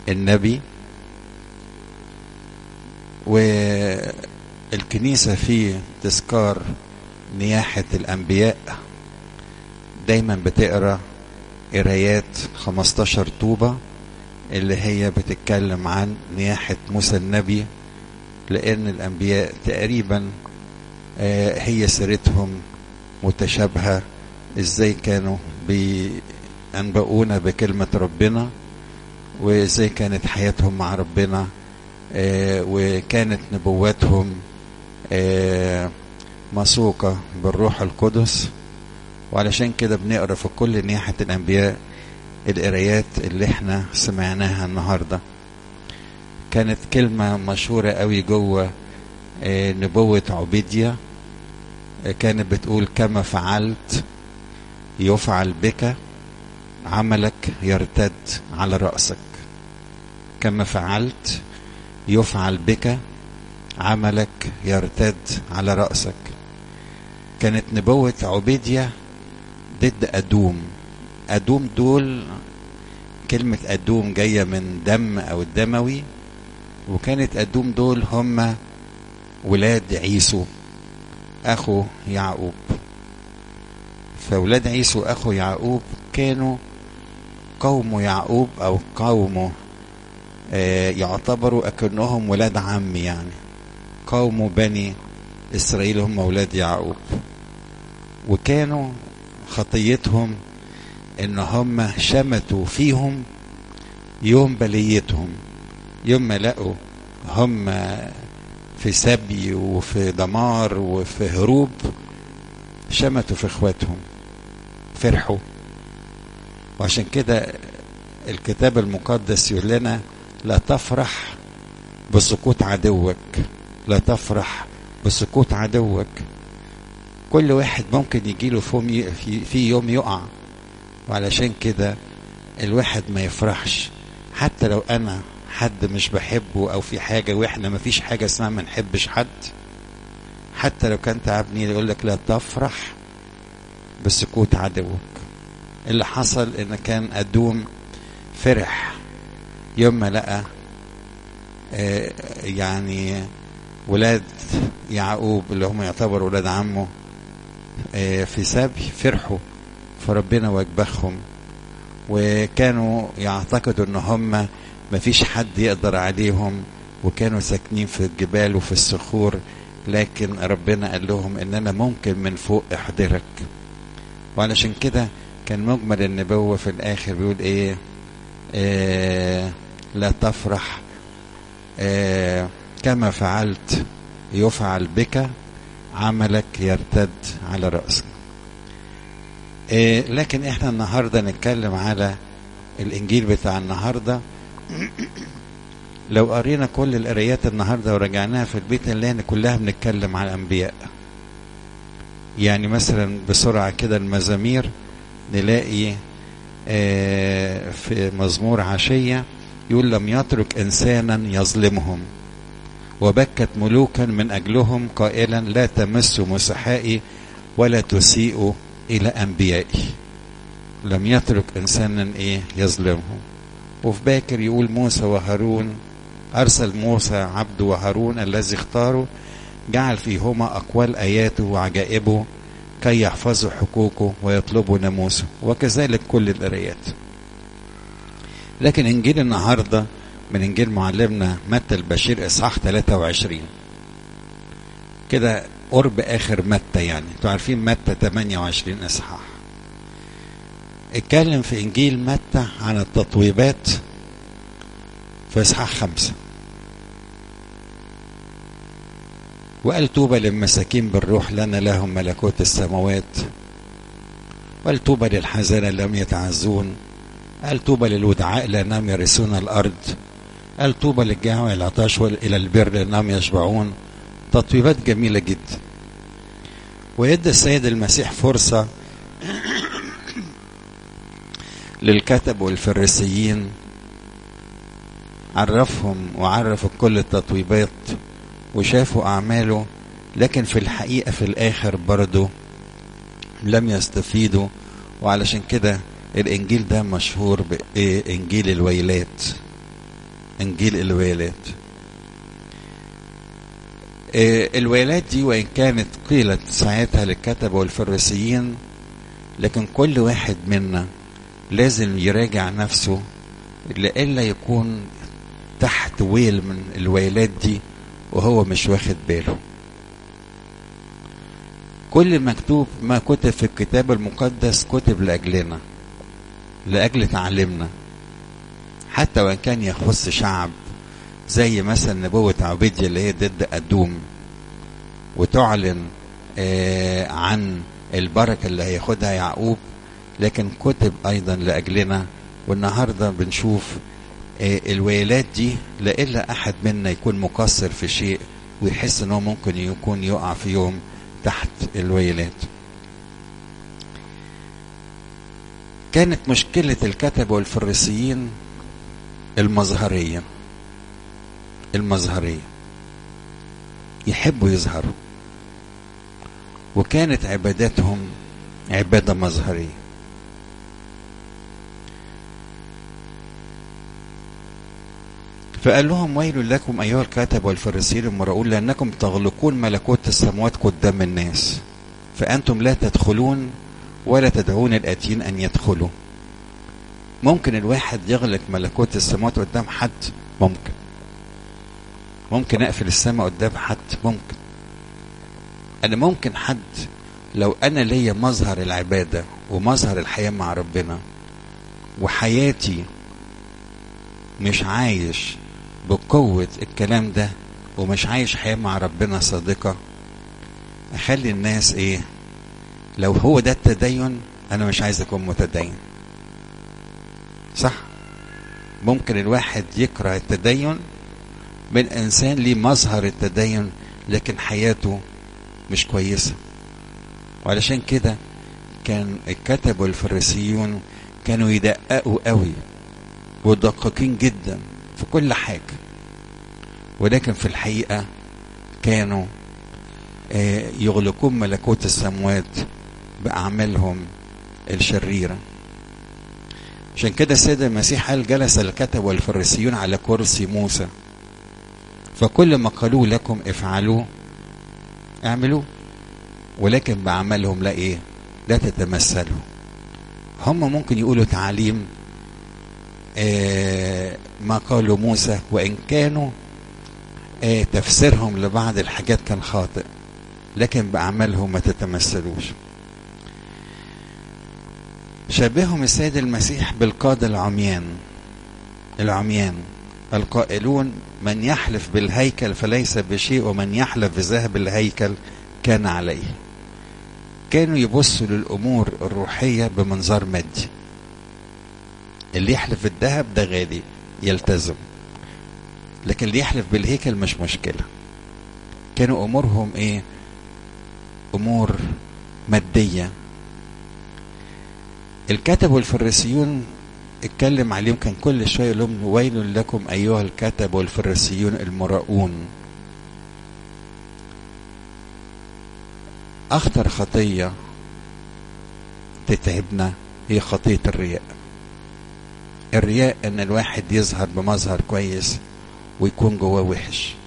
النبي والكنيسة في تذكار نياحة الأنبياء دايما بتقرا قرايات 15 طوبة اللي هي بتتكلم عن نياحة موسى النبي لأن الأنبياء تقريبا هي سيرتهم متشابهة ازاي كانوا بينبؤونا بكلمة ربنا وازاي كانت حياتهم مع ربنا وكانت نبواتهم مسوقة بالروح القدس وعلشان كده بنقرا في كل نياحة الأنبياء القرايات اللي احنا سمعناها النهاردة كانت كلمة مشهورة قوي جوه نبوة عبيديا كانت بتقول كما فعلت يفعل بك عملك يرتد على رأسك كما فعلت يفعل بك عملك يرتد على رأسك كانت نبوة عبيديا ضد أدوم أدوم دول كلمة أدوم جاية من دم أو الدموي وكانت أدوم دول هم ولاد عيسو أخو يعقوب فولاد عيسو أخو يعقوب كانوا قوم يعقوب أو قومه آه يعتبروا أكنهم ولاد عم يعني قوم بني إسرائيل هم ولاد يعقوب وكانوا خطيتهم ان هم شمتوا فيهم يوم بليتهم يوم ما لقوا هم في سبي وفي دمار وفي هروب شمتوا في اخواتهم فرحوا وعشان كده الكتاب المقدس يقول لنا لا تفرح بسقوط عدوك لا تفرح بسقوط عدوك كل واحد ممكن يجيله في, في يوم يقع وعلشان كده الواحد ما يفرحش حتى لو انا حد مش بحبه او في حاجه واحنا ما فيش حاجه اسمها ما نحبش حد حتى لو كان تعبني يقول لك لا تفرح بسكوت عدوك اللي حصل ان كان ادوم فرح يوم ما لقى آه يعني ولاد يعقوب اللي هم يعتبروا ولاد عمه آه في سبي فرحوا فربنا وجبخهم وكانوا يعتقدوا ان هم مفيش حد يقدر عليهم وكانوا ساكنين في الجبال وفي الصخور لكن ربنا قال لهم ان انا ممكن من فوق احضرك وعلشان كده كان مجمل النبوة في الاخر بيقول ايه آه لا تفرح آه كما فعلت يفعل بك عملك يرتد على رأسك إيه لكن احنا النهارده نتكلم على الانجيل بتاع النهارده لو قرينا كل القرايات النهارده ورجعناها في البيت نلاقي كلها بنتكلم على الانبياء يعني مثلا بسرعه كده المزامير نلاقي آه في مزمور عشيه يقول لم يترك انسانا يظلمهم وبكت ملوكا من اجلهم قائلا لا تمسوا مسحائي ولا تسيئوا الى انبيائي لم يترك انسانا ايه يظلمهم وفي باكر يقول موسى وهارون ارسل موسى عبده وهارون الذي اختاره جعل فيهما اقوال اياته وعجائبه كي يحفظوا حقوقه ويطلبوا ناموسه وكذلك كل القرايات لكن انجيل النهارده من انجيل معلمنا متى البشير اصحاح 23 كده قرب اخر متى يعني انتوا عارفين متى 28 اصحاح اتكلم في انجيل متى عن التطويبات في اصحاح خمسة وقال طوبى للمساكين بالروح لنا لهم ملكوت السماوات وقال طوبى للحزانة لم يتعزون قال طوبى للودعاء لانهم يرثون الارض قال طوبى للجاع والعطاش الى البر لانهم يشبعون تطويبات جميله جدا ويدى السيد المسيح فرصه للكتب والفريسيين عرفهم وعرف كل التطويبات وشافوا اعماله لكن في الحقيقه في الاخر برضه لم يستفيدوا وعلشان كده الانجيل ده مشهور بانجيل الويلات انجيل الويلات الويلات دي وان كانت قيلت ساعتها للكتبة والفريسيين لكن كل واحد منا لازم يراجع نفسه لئلا يكون تحت ويل من الويلات دي وهو مش واخد باله كل مكتوب ما كتب في الكتاب المقدس كتب لأجلنا لأجل تعليمنا حتى وإن كان يخص شعب زي مثلا نبوة عبيدية اللي هي ضد أدوم وتعلن آه عن البركة اللي هياخدها يعقوب لكن كتب أيضا لأجلنا والنهاردة بنشوف آه الويلات دي لإلا أحد منا يكون مقصر في شيء ويحس أنه ممكن يكون يقع في يوم تحت الويلات كانت مشكلة الكتبة والفريسيين المظهرية المظهرية يحبوا يظهروا وكانت عباداتهم عبادة مظهرية فقال لهم ويل لكم أيها الكاتب والفريسيين المراؤون لأنكم تغلقون ملكوت السماوات قدام الناس فأنتم لا تدخلون ولا تدعون الآتين أن يدخلوا ممكن الواحد يغلق ملكوت السماوات قدام حد ممكن ممكن أقفل السماء قدام حد ممكن أنا ممكن حد لو أنا ليا مظهر العبادة ومظهر الحياة مع ربنا وحياتي مش عايش بقوة الكلام ده ومش عايش حياة مع ربنا صادقة أخلي الناس إيه لو هو ده التدين أنا مش عايز أكون متدين صح ممكن الواحد يكره التدين من إنسان ليه مظهر التدين لكن حياته مش كويسة وعلشان كده كان الكتب والفريسيون كانوا يدققوا قوي ودقيقين جدا في كل حاجة ولكن في الحقيقة كانوا يغلقون ملكوت السموات بأعمالهم الشريرة عشان كده السيد المسيح قال جلس الكتب والفريسيون على كرسي موسى فكل ما قالوا لكم افعلوه اعملوه ولكن بأعمالهم لا ايه لا تتمثلوا هم ممكن يقولوا تعاليم آه ما قالوا موسى وإن كانوا آه تفسيرهم لبعض الحاجات كان خاطئ لكن بأعمالهم ما تتمثلوش شبههم السيد المسيح بالقادة العميان العميان القائلون من يحلف بالهيكل فليس بشيء ومن يحلف بذهب الهيكل كان عليه كانوا يبصوا للأمور الروحية بمنظار مادي اللي يحلف بالذهب ده غالي يلتزم لكن اللي يحلف بالهيكل مش مشكلة كانوا أمورهم إيه أمور مادية الكتب والفريسيون اتكلم عليهم كان كل شوية لهم ويل لكم أيها الكتب والفريسيون المراؤون أخطر خطية تتعبنا هي خطية الرياء الرياء ان الواحد يظهر بمظهر كويس ويكون جواه وحش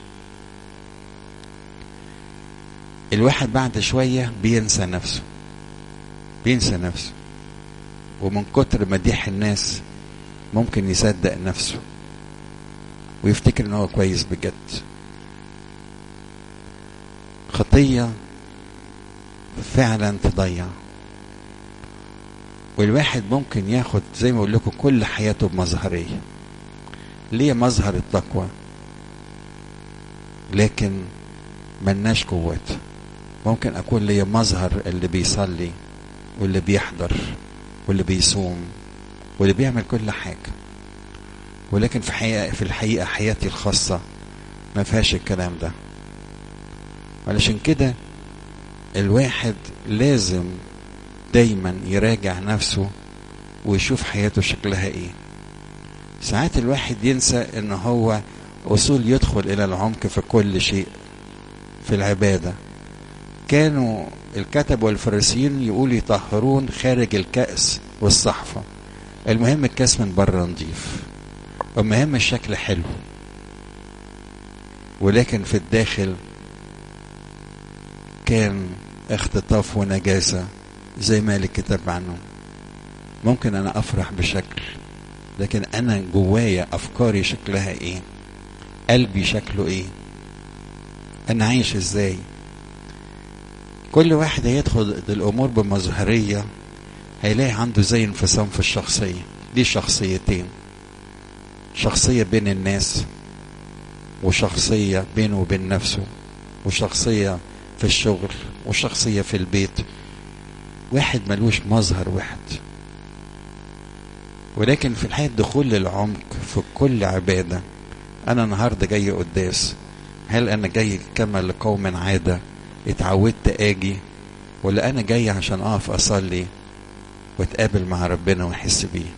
الواحد بعد شوية بينسى نفسه بينسى نفسه ومن كتر مديح الناس ممكن يصدق نفسه ويفتكر ان هو كويس بجد خطية فعلا تضيع والواحد ممكن ياخد زي ما اقول لكم كل حياته بمظهريه ليه مظهر التقوى لكن ملناش قوات ممكن اكون ليا مظهر اللي بيصلي واللي بيحضر واللي بيصوم واللي بيعمل كل حاجة ولكن في حقيقة في الحقيقة حياتي الخاصة ما فيهاش الكلام ده علشان كده الواحد لازم دايما يراجع نفسه ويشوف حياته شكلها ايه ساعات الواحد ينسى ان هو اصول يدخل الى العمق في كل شيء في العبادة كانوا الكتب والفريسيين يقول يطهرون خارج الكأس والصحفة المهم الكاس من بره نضيف المهم الشكل حلو ولكن في الداخل كان اختطاف ونجاسة زي ما الكتاب عنه ممكن انا افرح بشكل لكن انا جوايا افكاري شكلها ايه قلبي شكله ايه انا عايش ازاي كل واحد هيدخل الامور بمظهرية هيلاقي عنده زي انفصام في الشخصية دي شخصيتين شخصية بين الناس وشخصية بينه وبين نفسه وشخصية في الشغل وشخصية في البيت واحد ملوش مظهر واحد ولكن في الحياة دخول للعمق في كل عبادة أنا النهاردة جاي قداس هل أنا جاي كما لقوم عادة اتعودت أجي ولا أنا جاي عشان أقف أصلي واتقابل مع ربنا وأحس بيه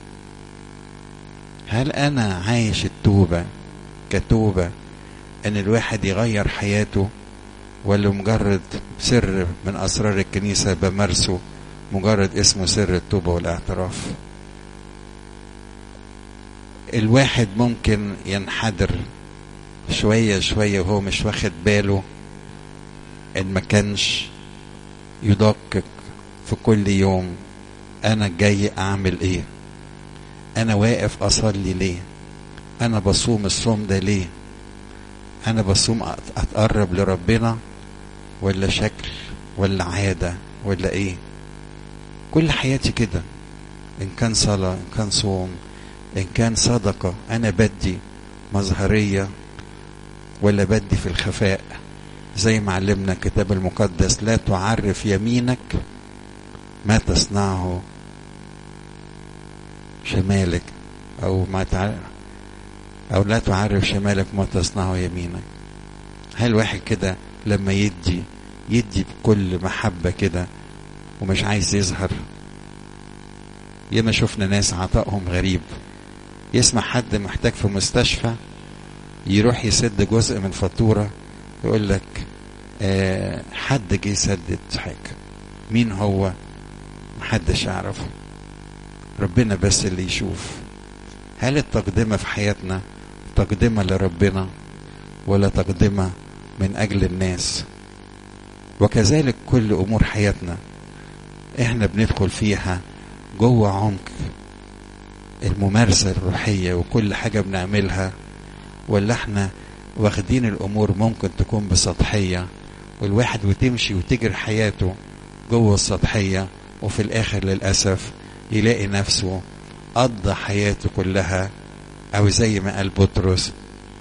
هل أنا عايش التوبة كتوبة ان الواحد يغير حياته ولا مجرد سر من اسرار الكنيسة بمارسه مجرد اسمه سر التوبة والاعتراف الواحد ممكن ينحدر شوية شوية وهو مش واخد باله ان ما كانش يدقق في كل يوم انا جاي اعمل ايه انا واقف اصلي ليه انا بصوم الصوم ده ليه انا بصوم اتقرب لربنا ولا شكل ولا عادة ولا ايه كل حياتي كده ان كان صلاة ان كان صوم ان كان صدقة انا بدي مظهرية ولا بدي في الخفاء زي ما علمنا الكتاب المقدس لا تعرف يمينك ما تصنعه شمالك او ما تعرف او لا تعرف شمالك ما تصنعه يمينك هل واحد كده لما يدي يدي بكل محبة كده ومش عايز يظهر ياما شفنا ناس عطائهم غريب يسمع حد محتاج في مستشفى يروح يسد جزء من فاتورة يقول لك آه حد جه يسدد حاجة مين هو محدش يعرفه ربنا بس اللي يشوف هل التقدمة في حياتنا تقدمة لربنا ولا تقدمة من أجل الناس وكذلك كل أمور حياتنا إحنا بندخل فيها جوه عمق الممارسة الروحية وكل حاجة بنعملها ولا إحنا واخدين الأمور ممكن تكون بسطحية والواحد وتمشي وتجري حياته جوه السطحية وفي الآخر للأسف يلاقي نفسه قضى حياته كلها او زي ما قال بطرس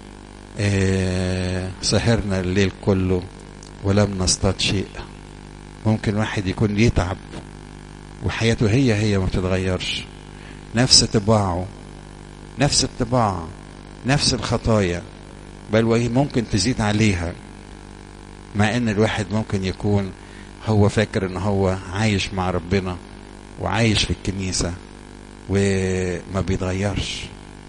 آه سهرنا الليل كله ولم نصطاد شيء ممكن واحد يكون يتعب وحياته هي هي ما بتتغيرش نفس طباعه نفس الطباع نفس الخطايا بل وهي ممكن تزيد عليها مع ان الواحد ممكن يكون هو فاكر ان هو عايش مع ربنا وعايش في الكنيسة وما بيتغيرش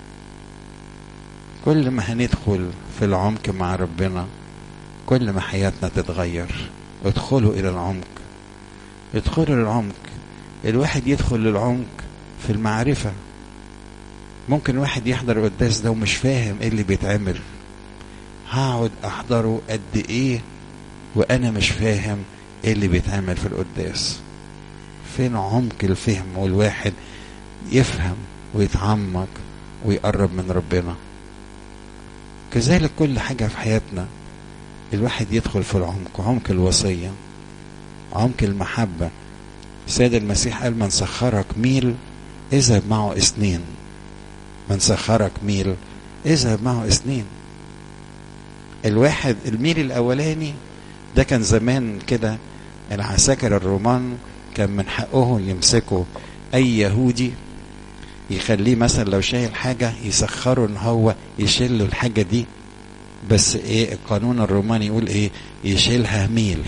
كل ما هندخل في العمق مع ربنا كل ما حياتنا تتغير ادخلوا الى العمق ادخلوا للعمق الواحد يدخل للعمق في المعرفة ممكن واحد يحضر القداس ده ومش فاهم ايه اللي بيتعمل هقعد احضره قد ايه وانا مش فاهم ايه اللي بيتعمل في القداس فين عمق الفهم والواحد يفهم ويتعمق ويقرب من ربنا كذلك كل حاجة في حياتنا الواحد يدخل في العمق عمق الوصية عمق المحبة سيد المسيح قال من سخرك ميل اذهب معه اثنين من سخرك ميل اذهب معه اثنين الواحد الميل الاولاني ده كان زمان كده العساكر الرومان كان من حقهم يمسكوا اي يهودي يخليه مثلا لو شايل حاجه يسخروا ان هو يشيل له الحاجه دي بس ايه القانون الروماني يقول ايه يشيلها ميل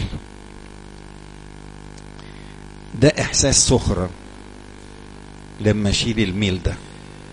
ده احساس سخرة لما اشيل الميل ده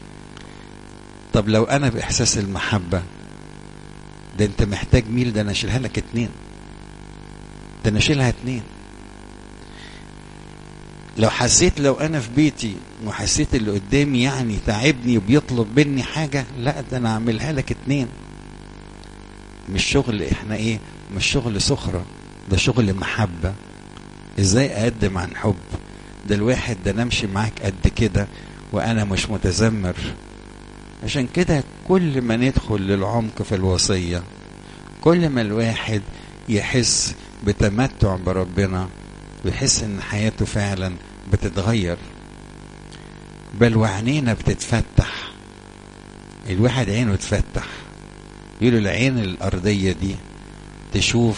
طب لو انا باحساس المحبة ده انت محتاج ميل ده انا اشيلها لك اتنين ده انا اشيلها اتنين لو حسيت لو انا في بيتي وحسيت اللي قدامي يعني تعبني وبيطلب مني حاجة لا ده انا اعملها لك اتنين مش شغل احنا ايه مش شغل سخرة ده شغل محبة ازاي اقدم عن حب ده الواحد ده نمشي معاك قد كده وانا مش متذمر عشان كده كل ما ندخل للعمق في الوصية كل ما الواحد يحس بتمتع بربنا ويحس ان حياته فعلا بتتغير بل وعينينا بتتفتح الواحد عينه تفتح يقولوا العين الأرضية دي تشوف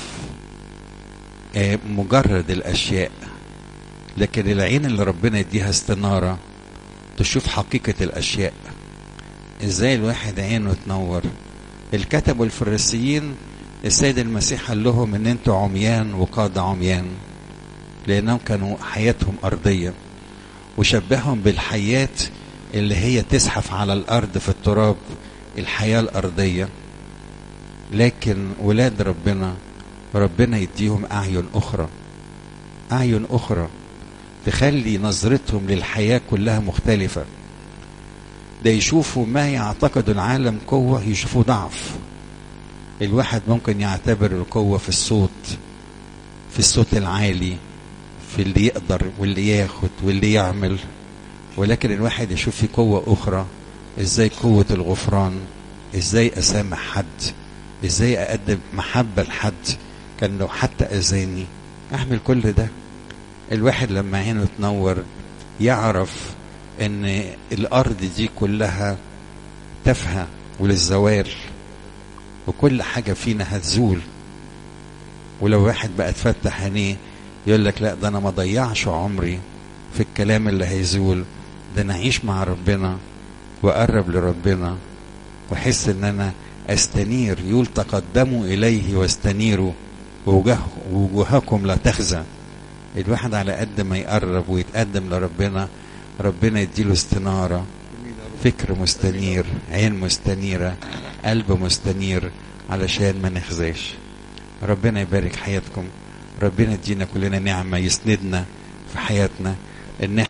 مجرد الأشياء لكن العين اللي ربنا يديها استنارة تشوف حقيقة الأشياء ازاي الواحد عينه تنور الكتب والفريسيين السيد المسيح قال لهم ان انتوا عميان وقاد عميان لانهم كانوا حياتهم ارضيه وشبههم بالحياه اللي هي تزحف على الارض في التراب الحياه الارضيه لكن ولاد ربنا ربنا يديهم اعين اخرى اعين اخرى تخلي نظرتهم للحياه كلها مختلفه ده يشوفوا ما يعتقد العالم قوه يشوفوا ضعف الواحد ممكن يعتبر القوه في الصوت في الصوت العالي في اللي يقدر واللي ياخد واللي يعمل ولكن الواحد يشوف في قوة أخرى إزاي قوة الغفران إزاي أسامح حد إزاي أقدم محبة لحد كان لو حتى أذاني أعمل كل ده الواحد لما عينه تنور يعرف إن الأرض دي كلها تافهة وللزوال وكل حاجة فينا هتزول ولو واحد بقى اتفتح عينيه يقول لك لا ده انا ما ضيعش عمري في الكلام اللي هيزول ده انا اعيش مع ربنا واقرب لربنا واحس ان انا استنير يقول تقدموا اليه واستنيروا ووجه وجوهكم لا تخزى الواحد على قد ما يقرب ويتقدم لربنا ربنا يديله استناره فكر مستنير عين مستنيره قلب مستنير علشان ما نخزاش ربنا يبارك حياتكم ربنا يدينا كلنا نعمة يسندنا في حياتنا ان